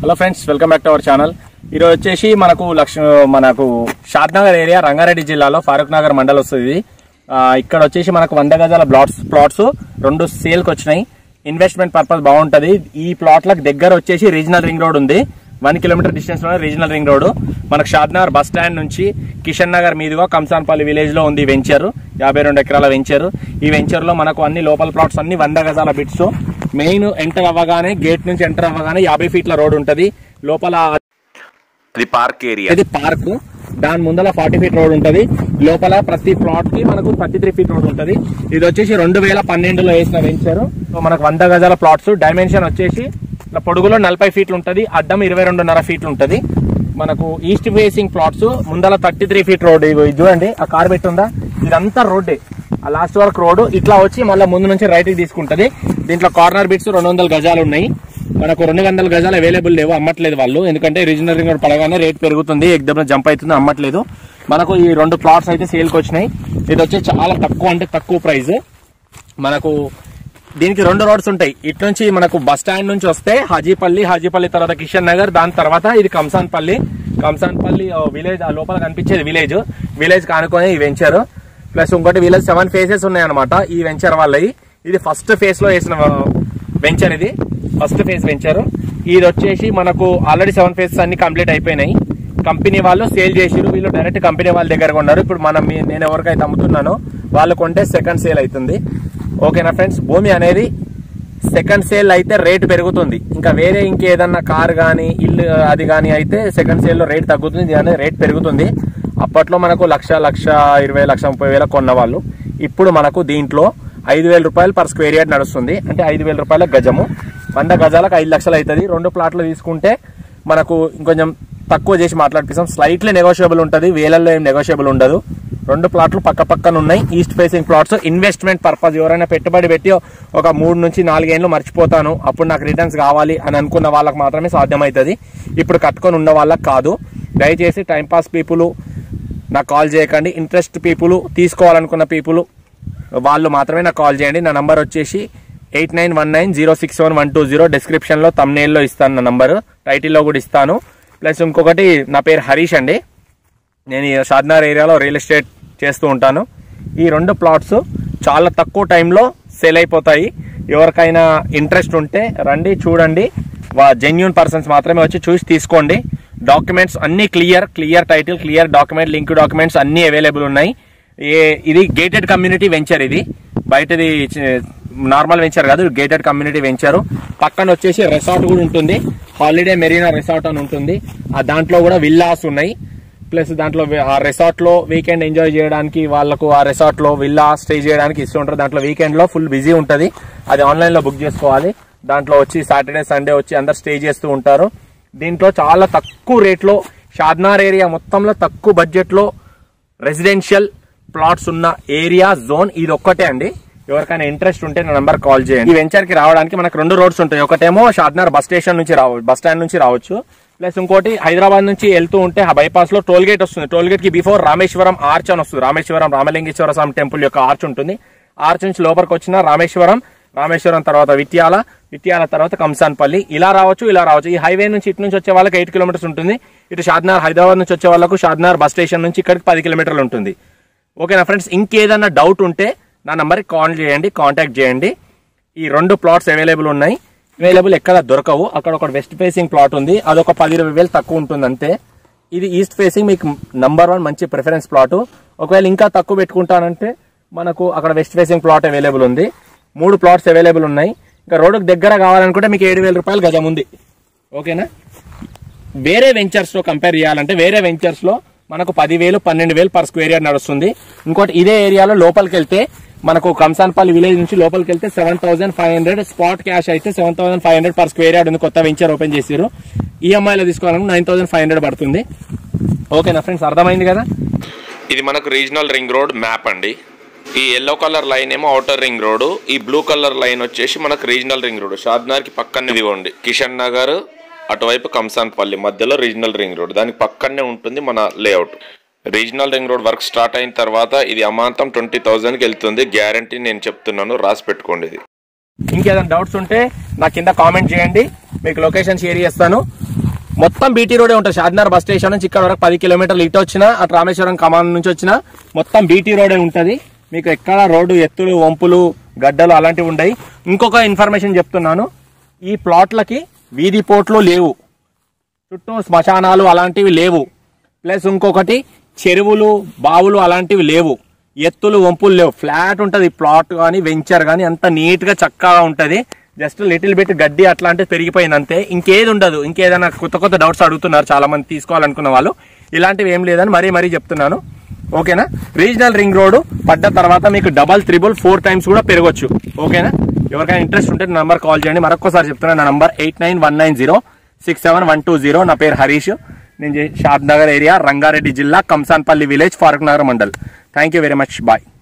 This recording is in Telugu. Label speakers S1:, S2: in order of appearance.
S1: Hello friends welcome back to our channel ఈరోజు వచ్చేసి మనకు లక్ష మనకు షాద్నగర్ ఏరియా రంగారెడ్డి జిల్లాలో ఫారూక్ నగర్ మండల్ వస్తుంది ఇది. ఆ, ఇక్కడ వచ్చేసి మనకు వంద గజాల ప్లాట్స్ ప్లాట్స్ రెండు సేల్కి వచ్చినాయి ఇన్వెస్ట్మెంట్ పర్పస్ బాగుంటది ఈ ప్లాట్లకు దగ్గర వచ్చేసి రీజనల్ రింగ్ రోడ్ ఉంది వన్ కిలోమీటర్ డిస్టెన్స్ లో రీజనల్ రింగ్ రోడ్ మనకు షాద్నగర్ బస్ స్టాండ్ నుంచి కిషన్ నగర్ మీదుగా కంసాన్పల్లి విలేజ్ లో ఉంది వెంచర్ యాభై రెండు ఎకరాల వెంచర్ ఈ వెంచర్ లో మనకు అన్ని లోపల ప్లాట్స్ అన్ని వంద గజాల బిట్స్ మెయిన్ ఎంటర్ అవ్వగానే గేట్ నుంచి ఎంటర్ అవ్వగానే యాభై ఫీట్ల రోడ్ ఉంటది లోపల
S2: అది పార్క్ ఏరియా
S1: ఇది పార్క్ దాని ముందర ఫార్టీ ఫీట్ రోడ్ ఉంటది లోపల ప్రతి ప్లాట్ కి మనకు థర్టీ త్రీ ఫీట్ రోడ్ ఉంటది ఇది వచ్చేసి రెండు వేల పన్నెండులో వేసిన వెంచర్ సో మనకు వంద గజాల ప్లాట్స్ డైమెన్షన్ వచ్చేసి ఇట్లా పొడుగులో నలభై ఫీట్లు ఉంటది అడ్డం ఇరవై రెండున్నర ఫీట్లు ఉంటది మనకు ఈస్ట్ ఫేసింగ్ ప్లాట్స్ ముందర థర్టీ త్రీ ఫీట్ రోడ్ ఇగో ఇది చూడండి ఆ కార్ పెట్టుందా ఇదంతా రోడ్డే ఆ లాస్ట్ వరకు రోడ్ ఇట్లా వచ్చి మళ్ళీ ముందు నుంచి రైట్ కి తీసుకుంటది దీంట్లో కార్నర్ బిట్స్ రెండు వందల గజాలు ఉన్నాయి మనకు రెండు వందల గజాలు అవైలబుల్ లేవు అమ్మట్లేదు వాళ్ళు ఎందుకంటే రీజనల్ రింగ్ రోడ్ పడగానే రేట్ పెరుగుతుంది ఎగ్దమ్ జంప్ అవుతుంది అమ్మట్లేదు మనకు ఈ రెండు ప్లాట్స్ అయితే సేల్కి వచ్చినాయి ఇది వచ్చి చాలా తక్కువ అంటే తక్కువ ప్రైస్ మనకు దీనికి రెండు రోడ్స్ ఉంటాయి ఇటు నుంచి మనకు బస్ స్టాండ్ నుంచి వస్తే హాజీపల్లి హాజీపల్లి తర్వాత కిషన్ నగర్ దాని తర్వాత ఇది కంసాన్పల్లి కంసాన్పల్లి విలేజ్ ఆ లోపల కనిపించేది విలేజ్ విలేజ్ కానుకొని ఈ వెంచర్ ప్లస్ ఇంకోటి విలేజ్ సెవెన్ ఫేసెస్ ఉన్నాయి అనమాట ఈ వెంచర్ వాళ్ళవి ఇది ఫస్ట్ ఫేజ్ లో వేసిన వెంచర్ ఇది ఫస్ట్ ఫేజ్ వెంచర్ ఇది వచ్చేసి మనకు ఆల్రెడీ సెవెన్ ఫేజెస్ అన్ని కంప్లీట్ అయిపోయినాయి కంపెనీ వాళ్ళు సేల్ చేసిరు వీళ్ళు డైరెక్ట్ కంపెనీ వాళ్ళ దగ్గర కొన్నారు ఇప్పుడు మనం మీ- నేను ఎవరికైతే అమ్ముతున్నానో వాళ్ళు కొంటే సెకండ్ సేల్ అవుతుంది ఓకేనా ఫ్రెండ్స్ భూమి అనేది సెకండ్ సేల్ అయితే రేట్ పెరుగుతుంది ఇంకా వేరే ఇంకేదన్నా కార్ కానీ ఇల్లు అది కానీ అయితే సెకండ్ సేల్ లో రేట్ తగ్గుతుంది ఇది అనేది రేట్ పెరుగుతుంది అప్పట్లో మనకు లక్ష లక్ష ఇరవై లక్ష ముప్పై వేల కొన్న వాళ్ళు ఇప్పుడు మనకు దీంట్లో ఐదు వేల రూపాయలు పర్ స్క్వేర్ యార్డ్ నడుస్తుంది అంటే ఐదు వేల రూపాయల గజము వంద గజాలకు ఐదు లక్షలు అవుతుంది రెండు ప్లాట్లు తీసుకుంటే మనకు ఇంకొంచెం తక్కువ చేసి మాట్లాడిపిస్తాం స్లైట్లీ నెగోషియబుల్ ఉంటుంది వేలల్లో ఏం నెగోషియబుల్ ఉండదు రెండు ప్లాట్లు పక్క పక్కన ఉన్నాయి east facing plots investment purpose ఎవరైనా పెట్టుబడి పెట్టి ఒక మూడు నుంచి నాలుగేళ్ళు మర్చిపోతాను అప్పుడు నాకు రిటర్న్స్ కావాలి అని అనుకున్న వాళ్ళకి మాత్రమే సాధ్యమవుతుంది ఇప్పుడు కట్టుకొని ఉన్న వాళ్ళకి కాదు దయచేసి టైంపాస్ పీపుల్ నాకు కాల్ చేయకండి ఇంట్రెస్ట్ పీపుల్ తీసుకోవాలనుకున్న పీపుల్ వాళ్ళు మాత్రమే నాకు కాల్ చేయండి నా నంబర్ వచ్చేసి eight nine one nine zero six one one two zero డిస్క్రిప్షన్లో తమ్నేల్లో ఇస్తాను నా నంబర్ టైటిల్లో కూడా ఇస్తాను ప్లస్ ఇంకొకటి నా పేరు హరీష్ అండి నేను ఈ షాద్నగర్ ఏరియాలో రియల్ ఎస్టేట్ చేస్తూ ఉంటాను ఈ రెండు ప్లాట్స్ చాలా తక్కువ టైంలో సేల్ అయిపోతాయి ఎవరికైనా ఇంట్రెస్ట్ ఉంటే రండి చూడండి వా జెన్యున్ పర్సన్స్ మాత్రమే వచ్చి చూసి తీసుకోండి డాక్యుమెంట్స్ అన్ని clear clear title clear document link documents అన్ని అవైలబుల్ ఉన్నాయి ఏ ఇది గేటెడ్ కమ్యూనిటీ వెంచర్ ఇది బయటది నార్మల్ వెంచర్ కాదు గేటెడ్ కమ్యూనిటీ వెంచర్ పక్కన వచ్చేసి రిసార్ట్ కూడా ఉంటుంది హాలిడే మెరీనా రిసార్ట్ అని ఉంటుంది ఆ దాంట్లో కూడా విల్లాస్ ఉన్నాయి ప్లస్ దాంట్లో వే- ఆ రిసార్ట్ లో వీకెండ్ ఎంజాయ్ చేయడానికి వాళ్ళకు ఆ రిసార్ట్ లో విల్లా స్టే చేయడానికి ఇస్తూ ఉంటారు దాంట్లో వీకెండ్ లో ఫుల్ బిజీ ఉంటది అది ఆన్లైన్ లో బుక్ చేసుకోవాలి దాంట్లో వచ్చి సాటర్డే సండే వచ్చి అందరు స్టే చేస్తూ ఉంటారు దీంట్లో చాలా తక్కువ రేట్ లో షాద్నార్ ఏరియా మొత్తంలో తక్కువ బడ్జెట్ లో రెసిడెన్షియల్ ప్లాట్స్ ఉన్న ఏరియా జోన్ ఇది ఒక్కటే అండి ఎవరికైనా ఇంట్రెస్ట్ ఉంటే నా నంబర్ కాల్ చేయండి ఈ వెంచర్ కి రావడానికి మనకు రెండు రోడ్స్ ఉంటాయి ఒకటేమో షాద్నగర్ బస్ స్టేషన్ నుంచి రావచ్చు బస్ స్టాండ్ నుంచి రావచ్చు ప్లస్ ఇంకోటి హైదరాబాద్ నుంచి వెళ్తూ ఉంటే ఆ బైపాస్ లో టోల్ గేట్ వస్తుంది టోల్ గేట్ కి బిఫోర్ రామేశ్వరం ఆర్చ్ అని వస్తుంది రామేశ్వరం రామలింగేశ్వర స్వామి టెంపుల్ యొక్క ఆర్చ్ ఉంటుంది ఆర్చ్ నుంచి లోపలికి వచ్చిన రామేశ్వరం రామేశ్వరం తర్వాత విట్యాల విట్యాల తర్వాత కంసాన్పల్లి ఇలా రావచ్చు ఇలా రావచ్చు ఈ హైవే నుంచి ఇటు నుంచి వచ్చే వాళ్ళకి ఎయిట్ కిలోమీటర్స్ ఉంటుంది ఇటు షాద్నగర్ హైదరాబాద్ నుంచి వచ్చే వాళ్ళకు షాద్నగర్ బస్ స్టేషన్ నుంచి ఇక్కడికి పది కిలోమీటర్లు ఉంటుంది ఓకేనా ఫ్రెండ్స్ ఇంకేదన్నా డౌట్ ఉంటే నా నంబర్కి కాల్ చేయండి కాంటాక్ట్ చేయండి ఈ రెండు ప్లాట్స్ అవైలబుల్ ఉన్నాయి అవైలబుల్ ఎక్కడ దొరకవు అక్కడ ఒక వెస్ట్ ఫేసింగ్ ప్లాట్ ఉంది అదొక పది ఇరవై వేలు తక్కువ ఉంటుంది అంతే ఇది ఈస్ట్ ఫేసింగ్ మీకు నంబర్ వన్ మంచి ప్రిఫరెన్స్ ప్లాట్ ఒకవేళ ఇంకా తక్కువ పెట్టుకుంటానంటే మనకు అక్కడ వెస్ట్ ఫేసింగ్ ప్లాట్ అవైలబుల్ ఉంది మూడు ప్లాట్స్ అవైలబుల్ ఉన్నాయి ఇంకా రోడ్డుకు దగ్గర కావాలనుకుంటే మీకు ఏడు వేల రూపాయలు గజం ఉంది ఓకేనా వేరే వెంచర్స్ లో కంపేర్ చేయాలంటే వేరే వెంచర్స్ లో మనకు పదివేలు పన్నెండు వేలు పర్ స్క్వేర్ యార్డ్ నడుస్తుంది ఇంకోటి ఇదే ఏరియాలో లోపలికి వెళ్తే మనకు కంసాన్పల్లి విలేజ్ నుంచి లోపలికి వెళ్తే seven thousand five hundred spot cash అయితే seven thousand five hundred per square yard ఉంది కొత్త వెంచర్ ఓపెన్ చేసారు ఈఎంఐలో తీసుకోవాలంటే నైన్ థౌసండ్ ఫైవ్ హండ్రెడ్ పడుతుంది ఓకేనా ఫ్రెండ్స్ అర్థమైంది కదా
S2: ఇది మనకు రీజనల్ రింగ్ రోడ్ మ్యాప్ అండి ఈ ఎల్లో కలర్ లైన్ ఏమో అవుటర్ రింగ్ రోడ్ ఈ బ్లూ కలర్ లైన్ వచ్చేసి మనకు రీజనల్ రింగ్ రోడ్ షాద్నగర్ కి పక్కనే ఇదిగోండి కిషన్ నగర్ అటువైపు కంసాన్పల్లి మధ్యలో రీజనల్ రింగ్ రోడ్ దానికి పక్కనే ఉంటుంది మన layout regional ring road work start అయిన తర్వాత ఇది అమాంతం ట్వంటీ థౌజండ్కి వెళ్తుంది గ్యారంటీ నేను చెప్తున్నాను రాసి పెట్టుకోండి ఇది
S1: ఇంకేదైనా డౌట్స్ ఉంటే నా కింద కామెంట్ చేయండి మీకు లొకేషన్ షేర్ చేస్తాను మొత్తం బీటీ రోడే ఉంటుంది షాద్నగర్ బస్ స్టేషన్ నుంచి ఇక్కడ వరకు పది కిలోమీటర్లు ఇటు వచ్చినా అటు రామేశ్వరం కమాన్ నుంచి వచ్చినా మొత్తం బీటీ రోడే ఉంటుంది మీకు ఎక్కడ రోడ్డు ఎత్తులు వంపులు గడ్డలు అలాంటివి ఉండయి ఇంకొక ఇన్ఫర్మేషన్ చెప్తున్నాను ఈ ప్లాట్లకి వీధి పోట్లు లేవు చుట్టూ శ్మశానాలు అలాంటివి లేవు ప్లస్ ఇంకొకటి చెరువులు బావులు అలాంటివి లేవు ఎత్తులు వంపులు లేవు ఫ్లాట్ ఉంటుంది ప్లాట్ కానీ వెంచర్ కానీ అంత నీట్ గా చక్కగా ఉంటది జస్ట్ లిటిల్ బిట్ గడ్డి అట్లాంటివి పెరిగిపోయింది అంతే ఇంకేది ఉండదు ఇంకేదైనా కొత్త కొత్త డౌట్స్ అడుగుతున్నారు చాలా మంది తీసుకోవాలనుకున్న వాళ్ళు ఇలాంటివి ఏం లేదని మరీ మరీ చెప్తున్నాను ఓకేనా రీజనల్ రింగ్ రోడ్ పడ్డ తర్వాత మీకు డబల్ త్రిబుల్ ఫోర్ టైమ్స్ కూడా పెరగొచ్చు ఓకేనా ఎవరికైనా ఇంట్రెస్ట్ ఉంటే నంబర్ కాల్ చేయండి మరొకసారి చెప్తున్నాను నా number eight nine one nine zero six seven one two zero నా పేరు హరీష్ నేను షాద్ నగర్ ఏరియా రంగారెడ్డి జిల్లా Kamsanpally village Farooqnagar mandal thank you very much bye